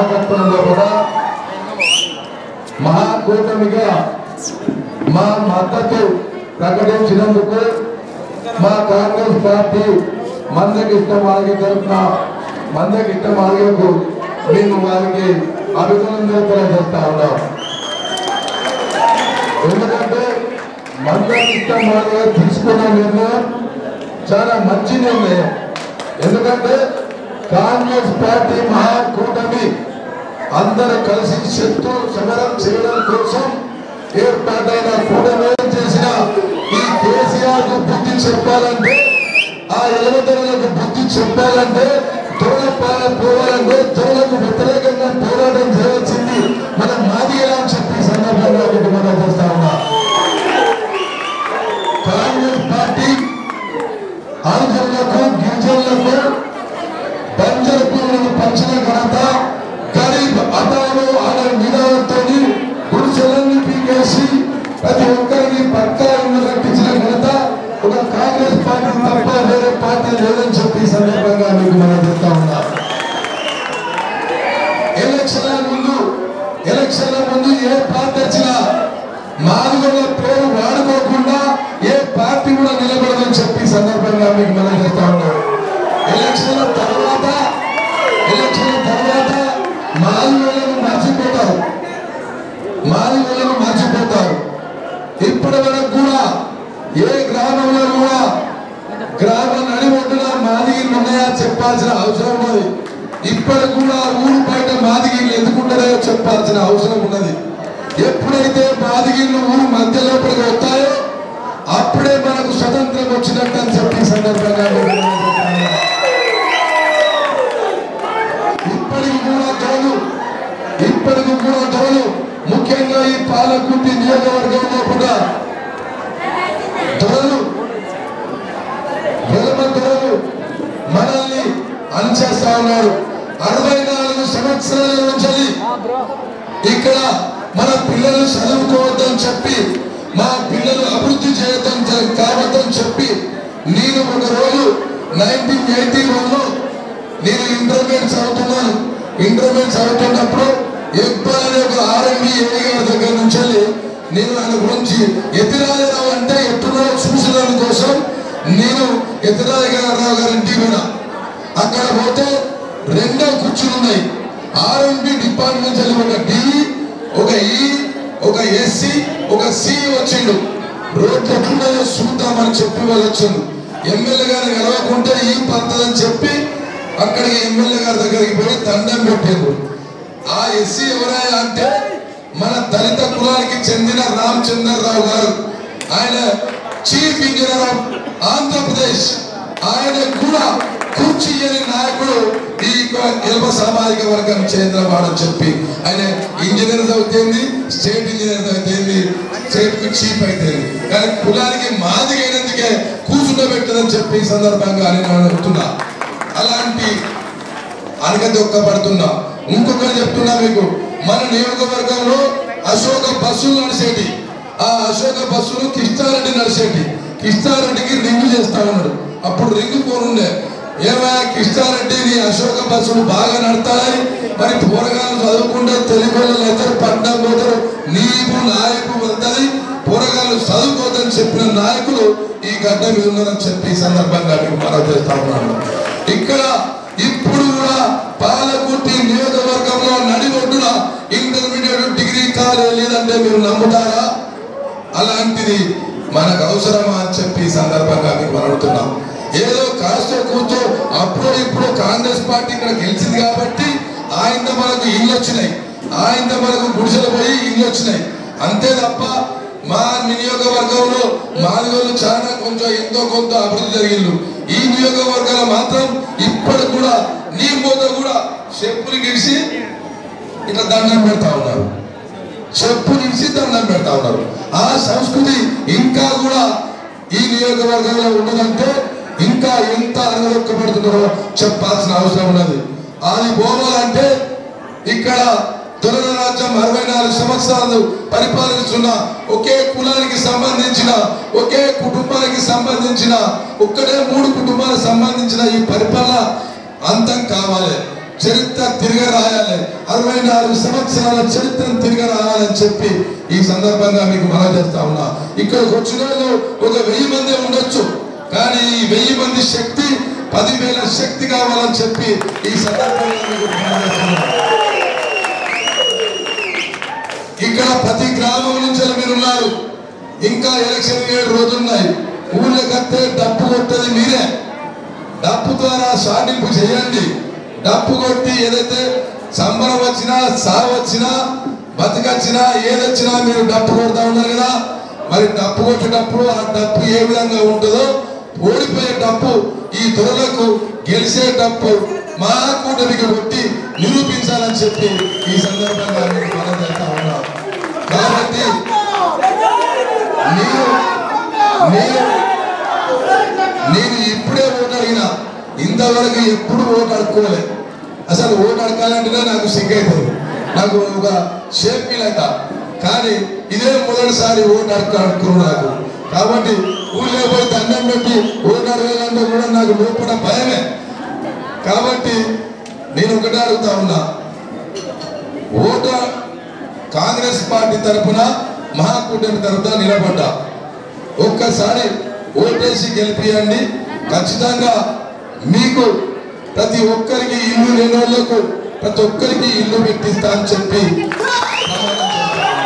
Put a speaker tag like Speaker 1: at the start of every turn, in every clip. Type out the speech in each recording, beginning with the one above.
Speaker 1: నాయకత్వంలో కూడా మహాకూటమిగా మా మద్దతు ప్రకటించినందుకు మా కాంగ్రెస్ పార్టీ మందకిష్ట మార్గ తరఫున మందకిష్ట మార్గకు మేము వారికి అభినందనలు తెలియజేస్తా ఉన్నాం ఎందుకంటే మందకిష్ట మార్గ తీసుకున్న నిర్ణయం చాలా మంచి నిర్ణయం ఎందుకంటే కాంగ్రెస్ పార్టీ మహాకూటమి అందరూ కలిసి శత్రు సమరం చేయడం కోసం ఏర్పాటైన కూటమి చేసిన ఈ కేసీఆర్ కు బుద్ధి చెప్పాలంటే ఆ యువతరులకు బుద్ధి చెప్పాలంటే తోల పాలన పోవాలంటే తోలకు వ్యతిరేకంగా పోరాటం చేయాల్సింది మనం మాదిగలా అని చెప్పి ఈ సందర్భంగా ఒకటి మనం చేస్తా ఉన్నా కాంగ్రెస్ పార్టీ ఆంధ్రులకు గిరిజనులకు బంజరు భూములను పంచిన ఘనత గరీబ్ అదాలు అనే నినాదంతో గుడిసెలన్నీ పీకేసి ప్రతి ఒక్కరిని పక్కా ఇల్లు కట్టించిన ఘనత ఒక కాంగ్రెస్ పార్టీ తప్ప వేరే పార్టీ లేదని చెప్పి ఈ సందర్భంగా మీకు మనం చెప్తా ఉన్నా ఎలక్షన్ల ముందు ఎలక్షన్ల ముందు ఏ పార్టీ వచ్చినా మాదిగల పేరు వాడుకోకుండా ఏ పార్టీ కూడా నిలబడదని చెప్పి ఈ సందర్భంగా మీకు మనం చెప్తా ఉన్నాం ఎలక్షన్ల తర్వాత ఎలక్షన్ల తర్వాత మాదిగలను మర్చిపోతారు మాదిగలను మర్చిపోతారు ఇప్పటి వరకు కూడా ఏ గ్రామంలో కూడా గ్రామ నడిబొడ్డున మాదిగిళ్ళు ఉన్నాయా చెప్పాల్సిన అవసరం ఉన్నది ఇప్పటికి కూడా ఊరు బయట మాదిగిళ్ళు ఎందుకుంటారో చెప్పాల్సిన అవసరం ఉన్నది ఎప్పుడైతే మాదిగిళ్ళు ఊరు మధ్య లోపలికి వస్తాయో అప్పుడే మనకు స్వతంత్రం వచ్చినట్టు అని చెప్పి ఈ సందర్భంగా మీకు నేను చెప్తున్నాను. ఇప్పటికి కూడా తోలు ఇప్పటికి కూడా తోలు ముఖ్యంగా ఈ పాలకుర్తి నియోజకవర్గంలో కూడా దొరలు వెలమ దొరలు మనల్ని అణచేస్తా ఉన్నారు అరవై నాలుగు సంవత్సరాల నుంచి ఇక్కడ మన పిల్లలు చదువుకోవద్దని చెప్పి మా పిల్లలు అభివృద్ధి చేయడం కావద్దని చెప్పి నేను ఒక రోజు నైన్టీన్ ఎయిటీ వన్లో నేను ఇంటర్మీడియట్ చదువుతున్నాను ఇంటర్మీడియట్ చదువుతున్నప్పుడు ఎక్బల్ అనే ఒక ఆర్ఎండి ఏడి గారి దగ్గర నుంచి వెళ్ళి నేను ఆయన గురించి ఎతిరాజరావు అంటే ఎత్తురావు చూసడం కోసం నేను ఎతిరాజ రావు గారి ఇంటికి పోయినా అక్కడ పోతే రెండో కుర్చీలు ఉన్నాయి ఆర్ఎంపీ డిపార్ట్మెంట్ వెళ్ళి ఒక డి ఒక ఈ ఒక ఎస్సి ఒక సి వచ్చిండు రోడ్లు ఎట్లున్నాయో చూద్దామని చెప్పి వాళ్ళు వచ్చిండు ఎమ్మెల్యే గారిని కలవకుంటే ఈ పద్ధతి అని చెప్పి అక్కడికి ఎమ్మెల్యే గారి దగ్గరికి పోయి దండం పెట్టారు ఆ ఎస్సీ ఎవరయ్యా అంటే మన దళిత కులానికి చెందిన రామచంద్రరావు గారు ఆయన చీఫ్ ఇంజనీర్ ఆఫ్ ఆంధ్రప్రదేశ్ ఆయన కూడా కూర్చియని నాయకుడు ఈ ఎల్ప సామాజిక వర్గం చెందినవాడని చెప్పి ఆయన ఇంజనీర్ చదివితేంది స్టేట్ ఇంజనీర్ చదివితేంది స్టేట్ కు చీఫ్ అయితే కానీ కులానికి మాదిగైనందుకే కూర్చుండబెట్టదని చెప్పి ఈ సందర్భంగా నేను చెప్తున్నా అలాంటి అనగదొక్కబడుతున్నా ఇంకొకటి చెప్తున్నా మీకు మన నియోజకవర్గంలో అశోక బస్సులు నడిచేటి ఆ అశోక బస్సులు కిష్టారెడ్డి నడిచేటి కిష్టారెడ్డికి రింగు చేస్తా ఉన్నాడు అప్పుడు రింగు పోనుండే ఏమయ్యా కిష్టారెడ్డి నీ అశోక బస్సులు బాగా నడతాయి మరి పోరగాళ్ళు చదువుకుంటే తెలుగు వాళ్ళు అయితే పట్టణం పోతారు నీకు నాయకు వెళ్తాయి పోరగాళ్ళు చదువుకోవద్దని చెప్పిన నాయకులు ఈ గడ్డ మీద ఉన్నారని చెప్పి ఈ సందర్భంగా మీకు మనవి చేస్తా ఉన్నాను ఇక్కడ ఇప్పుడు కూడా పాలకుర్తి నియోజకవర్గంలో నడిబొడ్డున ఇంటర్మీడియట్ డిగ్రీ కాలేజ్ లేదంటే మీరు నమ్ముతారా అలాంటిది మనకు అవసరమా అని చెప్పి ఈ సందర్భంగా మీకు మనం అడుగుతున్నాం ఏదో కాస్త కూర్చో అప్పుడు ఇప్పుడు కాంగ్రెస్ పార్టీ ఇక్కడ గెలిచింది కాబట్టి ఆయన మనకు ఇల్లు వచ్చినాయి ఆయన మనకు గుడిసెలు పోయి ఇల్లు వచ్చినాయి అంతే తప్ప మా నియోజకవర్గంలో మాదిగోళ్ళు చాలా కొంచెం ఎంతో కొంత అభివృద్ధి జరిగిండు ఈ నియోజకవర్గాలు మాత్రం ఇప్పటికి కూడా నీ మూత కూడా చెప్పులు గిడిసి ఇట్లా దండం పెడతా ఉన్నారు చెప్పు నుంచి దండం పెడతా ఉన్నారు ఆ సంస్కృతి ఇంకా కూడా ఈ నియోజకవర్గంలో ఉన్నదంటే ఇంకా ఎంత అనగొక్కబడుతున్నారో చెప్పాల్సిన అవసరం ఉన్నది అది పోవాలంటే ఇక్కడ తొలగ రాజ్యం అరవై నాలుగు సంవత్సరాలు పరిపాలిస్తున్న ఒకే కులానికి సంబంధించిన ఒకే కుటుంబానికి సంబంధించిన ఒక్కటే మూడు కుటుంబాలకు సంబంధించిన ఈ పరిపాలన అంతం కావాలి చరిత్ర తిరగ రాయాలి అరవై నాలుగు సంవత్సరాల చరిత్రను తిరగ రాయాలని చెప్పి ఈ సందర్భంగా మీకు మనం చేస్తా ఉన్నా ఇక్కడికి వచ్చిన వాళ్ళు ఒక వెయ్యి మంది ఉండొచ్చు కానీ ఈ వెయ్యి మంది శక్తి పదివేల శక్తి కావాలని చెప్పి ఈ సందర్భంగా మీకు మనం చేస్తున్నా. ఇక్కడ ప్రతి గ్రామం నుంచి మీరు ఉన్నారు ఇంకా ఎలక్షన్ ఏడు రోజులు ఉన్నాయి ఊళ్ళో కట్టే డప్పు కొట్టేది మీరే డప్పు ద్వారా సాటింపు చేయండి డప్పు కొట్టి ఏదైతే సంబరం వచ్చినా సావు వచ్చినా బతికొచ్చినా ఏదొచ్చినా మీరు డప్పు కొడతా ఉన్నారు కదా మరి డప్పు కొట్టేటప్పుడు ఆ డప్పు ఏ విధంగా ఉంటుందో ఓడిపోయే డప్పు ఈ దొరలకు గెలిచే డప్పు మా కూటమికి కొట్టి నిరూపించాలని చెప్పి ఈ సందర్భంగా మీకు మనం చేస్తా ఉన్నాం కాబట్టి నేను నేను నేను ఇప్పుడే ఓటు అడిగిన ఇంతవరకు ఎప్పుడు ఓటు అడుక్కోలే అసలు ఓటు అడగాలంటేనే నాకు సిగ్గైతుంది నాకు ఒక షేప్ ఫీల్ అవుతా కానీ ఇదే మొదటిసారి ఓటు అడుక్కు అడుక్కున్నాను నాకు కాబట్టి ఊళ్ళో పోయి దండం పెట్టి ఓటు అడగాలంటే కూడా నాకు లోపల భయమే కాబట్టి నేను ఒకటే అడుగుతా ఉన్నా ఓటు కాంగ్రెస్ పార్టీ తరఫున మహాకూటమి తరఫున నిలబడ్డా ఒక్కసారి ఓటేసి గెలిపియండి ఖచ్చితంగా మీకు ప్రతి ఒక్కరికి ఇల్లు లేని వాళ్ళకు ప్రతి ఒక్కరికి ఇల్లు పెట్టిస్తా అని చెప్పి ప్రమాణం చేస్తాను.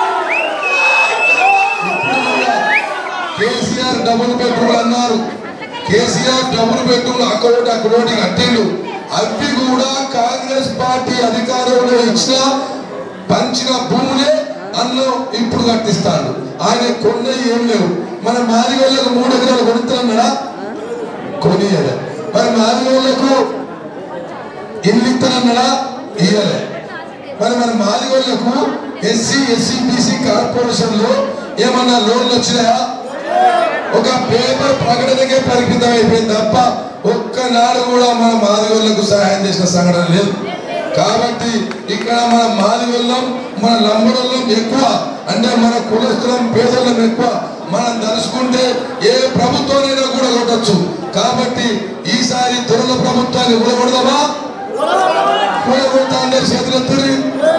Speaker 1: ఇప్పుడు కూడా కేసీఆర్ డబుల్ బెడ్రూమ్ అన్నారు కేసీఆర్ డబుల్ బెడ్రూమ్ అక్కడోటి అక్కడోటి కట్టిండు అవి కూడా కాంగ్రెస్ పార్టీ అధికారంలో ఇచ్చిన పంచిన భూములే అన్నం ఇప్పుడు కట్టిస్తాడు ఆయన కొన్ని ఏం లేవు మన మాదిగోళ్ళకు మూడు ఎకరాలు కొడుతున్నాడా కొనియలే మరి మాదిగోళ్ళకు ఇల్లు ఇస్తానన్నాడా ఇయ్యలే మరి మన మాదిగోళ్ళకు ఎస్సీ ఎస్సీ బీసీ కార్పొరేషన్ లో ఏమన్నా లోన్లు వచ్చినాయా ఒక పేపర్ ప్రకటనకే పరిమితం అయిపోయింది తప్ప ఒక్కనాడు కూడా మన మాదిగోళ్ళకు సహాయం చేసిన సంఘటన లేదు కాబట్టి ఇక్కడ మన మాదిగోళ్ళం మన లంబడోళ్ళం ఎక్కువ అంటే మన కులస్థలం పేదోళ్ళం ఎక్కువ మనం తలుచుకుంటే ఏ ప్రభుత్వానైనా కూడా కొట్టచ్చు కాబట్టి ఈసారి దొరల ప్రభుత్వాన్ని కూడగొడదామా కూడగొడతా అంటే చేతులు ఎత్తురి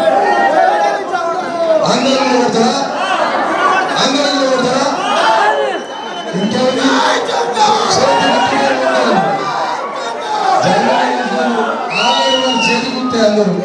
Speaker 1: అందరూ కొడతారా అందరూ కొడతారా ఇంకేమి చేతులు ఎత్తురే ఉండాలి. చేతుకుంటే అందరూ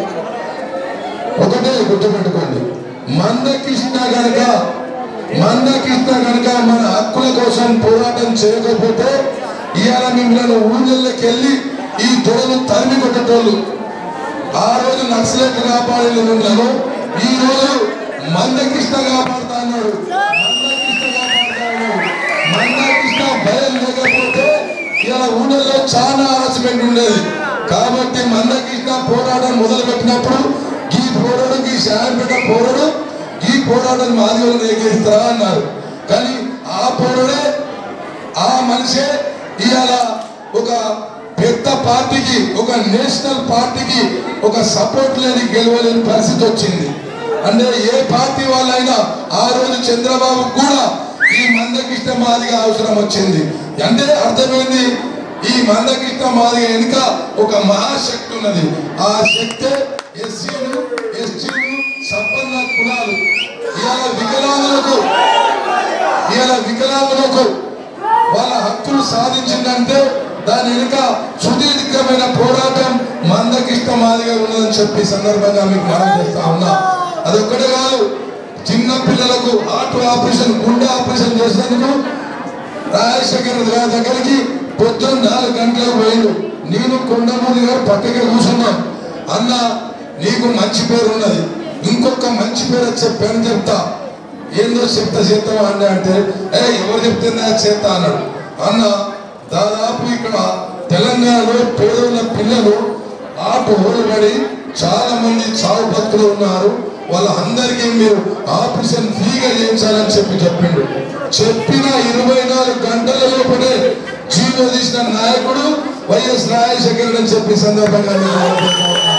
Speaker 1: ఒకటే గుర్తుపెట్టుకోండి మందకృష్ణ గనక మందకృష్ణ గనక మన హక్కుల కోసం పోరాటం చేయకపోతే ఇవాళ మిమ్మల్ని ఊళ్ళకి వెళ్ళి ఈ దొరలు తరిమి కొట్టేటోళ్ళు ఆ రోజు నక్సలెట్ కాపాడే మిమ్మల్ని ఈ రోజు మందకృష్ణ కాపాడుతా అన్నాడు మందకృష్ణ కాపాడుతా అన్నాడు మందకృష్ణ భయం లేకపోతే ఇలా ఊళ్ళల్లో చాలా హారాస్మెంట్ ఉండేది కాబట్టి మందకృష్ణ పోరాటం మొదలు పెట్టినప్పుడు ఈ పోరాటం ఈ శాంపేట పోరాటం ఈ పోరాటం మాదిగలను ఎగిరిస్తారా అన్నారు కానీ ఆ పోరాడే ఆ మనిషే ఇవాళ ఒక పెద్ద పార్టీకి ఒక నేషనల్ పార్టీకి ఒక సపోర్ట్ లేని గెలవలేని పరిస్థితి వచ్చింది అంటే ఏ పార్టీ వాళ్ళైనా ఆ రోజు చంద్రబాబు కూడా ఈ మందకృష్ణ మాదిగా అవసరం వచ్చింది అంటే అర్థమైంది ఈ మందకృష్ణ మాదిగ వెనుక ఒక మహాశక్తి ఉన్నది ఆ శక్తే ఎస్సీలు ఎస్టీలు సంపన్న కులాలు ఇవాళ వికలాంగులకు ఇవాళ వికలాంగులకు వాళ్ళ హక్కులు సాధించిందంటే దాని వెనుక సుదీర్ఘమైన పోరాటం మందకిష్ట మాదిగా ఉన్నదని చెప్పి ఈ సందర్భంగా మీకు మనం చేస్తా ఉన్నా అదొక్కటే కాదు చిన్న పిల్లలకు హార్ట్ ఆపరేషన్ గుండె ఆపరేషన్ చేసినందుకు రాజశేఖర్ గారి దగ్గరికి పొద్దున్న నాలుగు గంటలకు పోయిండు నేను కొండమూరి గారు పక్కకి కూర్చున్నాం అన్న నీకు మంచి పేరు ఉన్నది ఇంకొక మంచి పేరు వచ్చే పేరు చెప్తా ఏందో చెప్తా చేస్తావా అన్న అంటే ఏ ఎవరు చెప్తున్నా చేస్తా అన్నాడు అన్న దాదాపు ఇక్కడ తెలంగాణలో పేదోళ్ళ పిల్లలు ఆట ఓడబడి చాలా మంది చావు భక్తులు ఉన్నారు వాళ్ళందరికీ మీరు ఆపరేషన్ ఫ్రీగా చేయించాలని చెప్పి చెప్పిండు చెప్పిన ఇరవై నాలుగు గంటల లోపలే జీవో తీసిన నాయకుడు వైఎస్ రాజశేఖర్ అని చెప్పి సందర్భంగా మీకు తెలియజేస్తా ఉన్నా.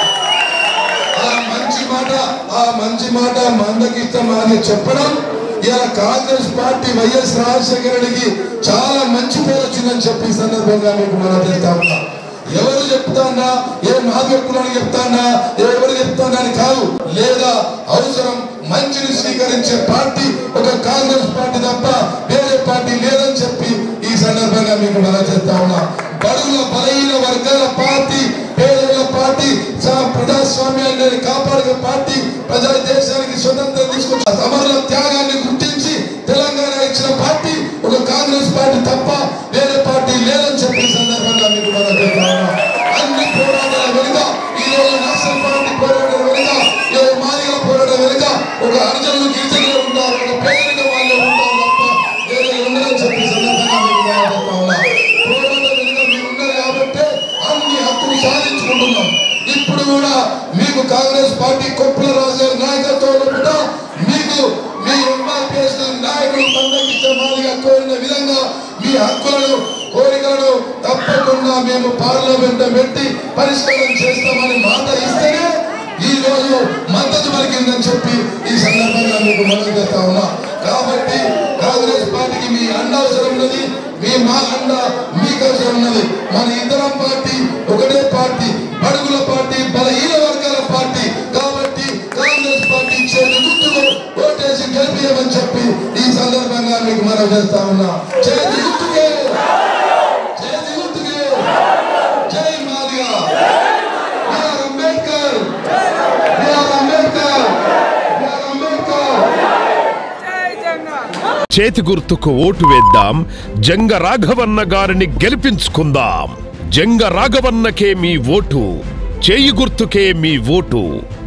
Speaker 1: ఆ మంచి మాట ఆ మంచి మాట మందకిష్టం అని చెప్పడం ఇలా కాంగ్రెస్ పార్టీ వైఎస్ రాజశేఖర రెడ్డికి చాలా మంచి పేరు వచ్చిందని చెప్పి ఈ సందర్భంగా మీకు మనం చేస్తా ఉన్నా ఎవరు చెప్తానా ఏ మాధవకులని చెప్తానా ఎవరు చెప్తానా అని కాదు లేదా అవసరం మంచిని స్వీకరించే పార్టీ ఒక కాంగ్రెస్ పార్టీ తప్ప వేరే పార్టీ లేదని చెప్పి ఈ సందర్భంగా మీకు మనం చెప్తా ఉన్నా బడుగుల బలహీన వర్గాల పార్టీ పేదల పార్టీ సా- ప్రజాస్వామ్యాన్ని కాపాడే పార్టీ ప్రజా దేశానికి స్వతంత్రం తీసుకొచ్చిన సమరుల త్యాగాన్ని గుర్తించి తెలంగాణ ఇచ్చిన పార్టీ ఒక కాంగ్రెస్ పార్టీ తప్ప వేరే పార్టీ లేదని చెప్పే సందర్భంగా మీకు మనం చెప్తా ఉన్నాం. అన్ని పోరాటాల వెనుక ఈ రోజు నేషనల్ పార్టీ పోరాటం వెనుక ఏ మాదిగల పోరాటం వెనుక ఒక అర్జునులు గిరిజనులు ఉంటారు ఒక పేదరిక వాళ్ళు ఉంటారు తప్ప వేరే ఉండదని చెప్పే సందర్భంగా మీకు మనం చెప్తా ఉన్నాం. పోరాటం వెనుక మీరు ఉన్నారు కాబట్టే అన్ని హక్కులు సాధించుకుంటున్నాం ఇప్పుడు కూడా మీకు కాంగ్రెస్ పార్టీ కొప్పుల రాజు గారి నాయకత్వంలో కూడా మీకు మీ ఎంఆర్పిఎస్ నాయకులు మందకిస్తే మాదిగా కోరిన విధంగా మీ హక్కులను కోరికలను తప్పకుండా మేము పార్లమెంట్ పెట్టి పరిష్కారం చేస్తామని మాట ఇస్తేనే ఈ రోజు మద్దతు పలికిందని చెప్పి ఈ సందర్భంగా మీకు మనం చేస్తా ఉన్నా కాబట్టి కాంగ్రెస్ పార్టీకి మీ అండ అవసరం ఉన్నది మీ మా అండ మీకు అవసరం ఉన్నది మన ఇద్దరం పార్టీ ఒకటే పార్టీ బడుగుల పార్టీ బలహీన వర్గాల పార్టీ కాబట్టి కాంగ్రెస్ పార్టీ చేతి గుర్తుకు ఓటేసి గెలిపియమని చెప్పి ఈ సందర్భంగా మీకు మనం చేస్తా ఉన్నా చేతి గుర్తుకే చేతి గుర్తుకే జై Madiga B R Ambedkar B R Ambedkar B R Ambedkar
Speaker 2: చేతి గుర్తుకు ఓటు వేద్దాం జంగ రాఘవన్న గారిని గెలిపించుకుందాం జంగ రాఘవన్నకే మీ ఓటు చేయి గుర్తుకే మీ ఓటు